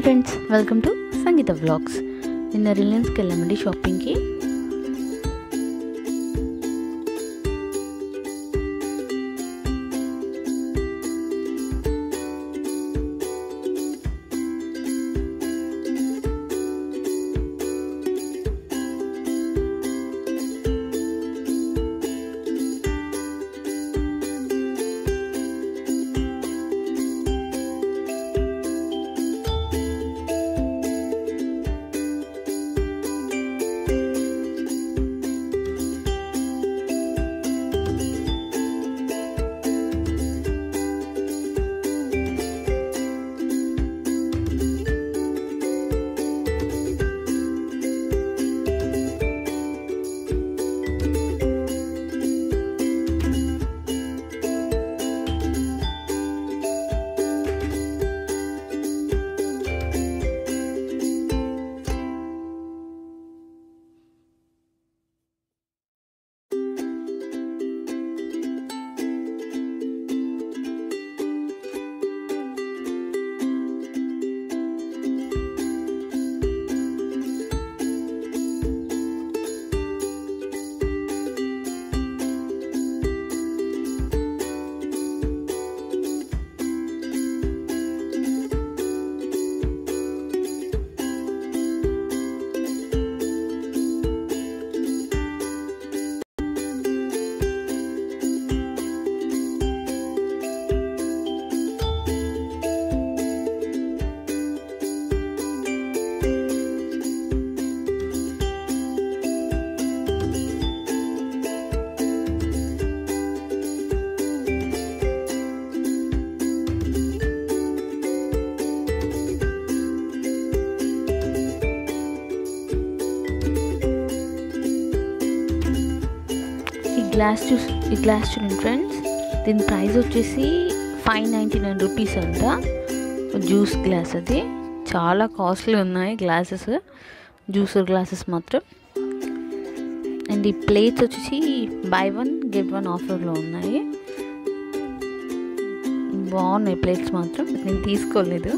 friends welcome to Sangeetha vlogs నిన్న రిలయన్స్కి వెళ్ళామండి షాపింగ్కి ఈ గ్లాస్ చూస్ ఈ గ్లాస్ చూడండి ఫ్రెండ్స్ దీని ప్రైస్ వచ్చేసి ఫైవ్ నైంటీ నైన్ రూపీస్ అంట జ్యూస్ గ్లాస్ అది చాలా కాస్ట్లీ ఉన్నాయి గ్లాసెస్ జ్యూసర్ గ్లాసెస్ మాత్రం అండ్ ఈ ప్లేట్స్ వచ్చేసి బై వన్ గెట్ వన్ ఆఫర్లో ఉన్నాయి బాగున్నాయి ప్లేట్స్ మాత్రం నేను తీసుకోలేదు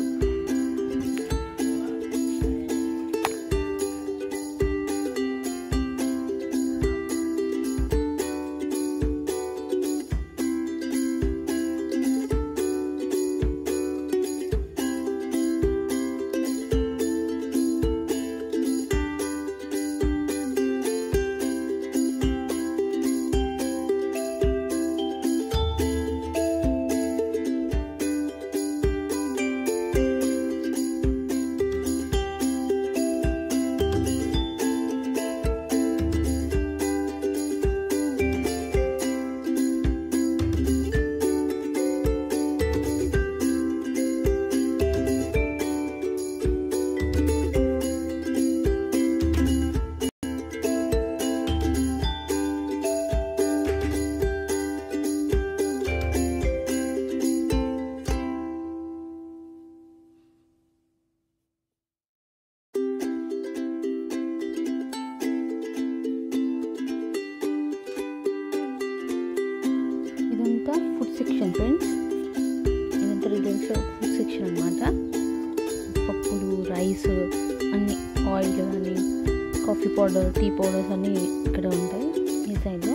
ఇదంతా ఫుడ్ సెక్షన్ ఫ్రెండ్స్ ఇదంతా రిలయన్స్ ఫుడ్ సెక్షన్ అనమాట పప్పులు రైస్ అన్ని ఆయిల్ కానీ కాఫీ పౌడర్ టీ పౌడర్స్ అన్నీ ఇక్కడ ఉంటాయి ఈ సైడ్లో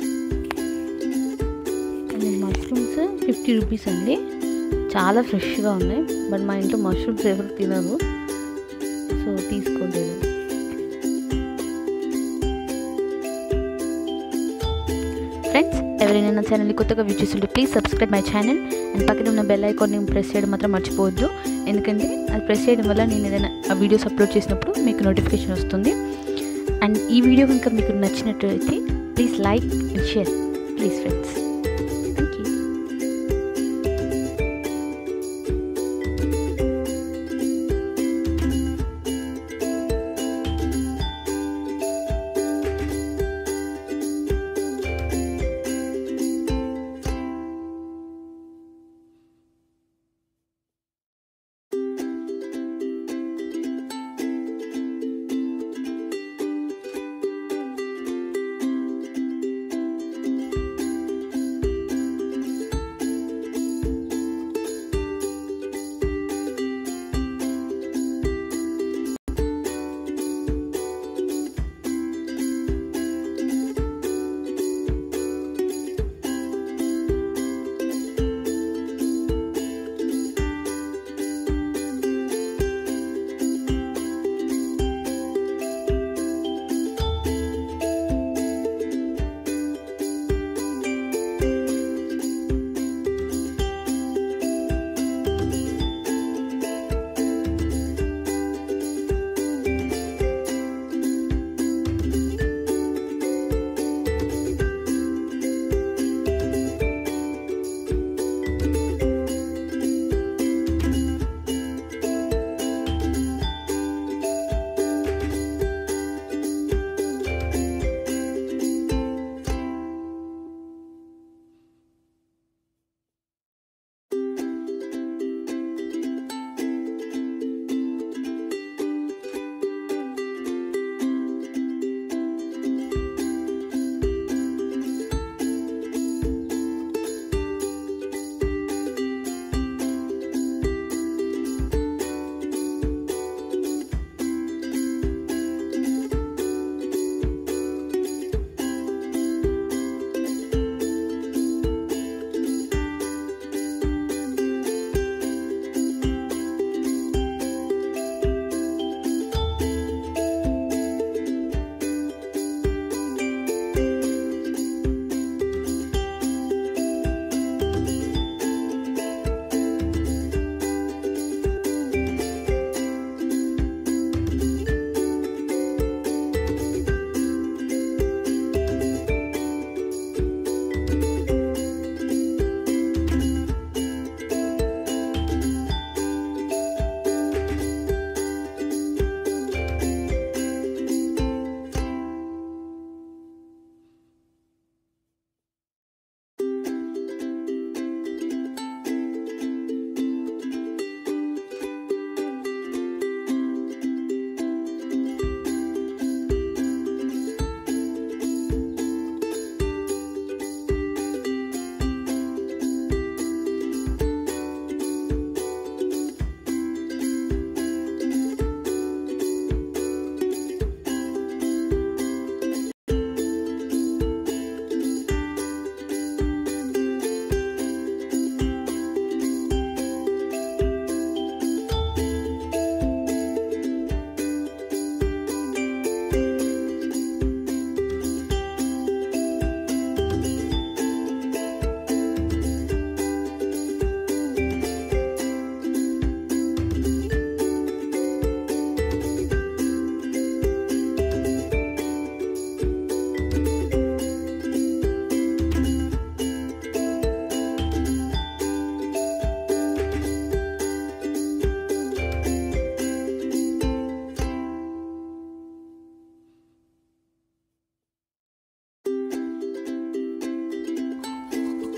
అండ్ మష్రూమ్స్ ఫిఫ్టీ రూపీస్ అండి చాలా ఫ్రెష్గా ఉన్నాయి బట్ మా ఇంట్లో మష్రూమ్స్ ఎవరు తినరు సో తీసుకోలేదు ఫ్రెండ్స్ ఎవరైనా నా ఛానల్ని కొత్తగా వ్యూ చేస్తుంటే please subscribe my channel and పక్కన ఉన్న బెల్ ఐకాన్ని ప్రెస్ చేయడం మాత్రం మర్చిపోవద్దు ఎందుకంటే అది ప్రెస్ చేయడం వల్ల నేను ఏదైనా ఆ వీడియోస్ అప్లోడ్ చేసినప్పుడు మీకు నోటిఫికేషన్ వస్తుంది అండ్ ఈ వీడియో కనుక మీకు నచ్చినట్లయితే please like and share please friends thank you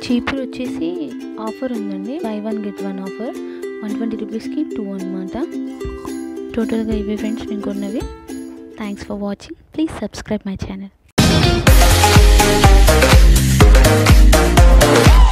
చీపురు వచ్చేసి ఆఫర్ ఉందండి buy one get one offer one twenty రూపీస్కి టూ అనమాట టోటల్గా ఇవే ఫ్రెండ్స్ నేను కొన్నవి thanks for watching please subscribe my channel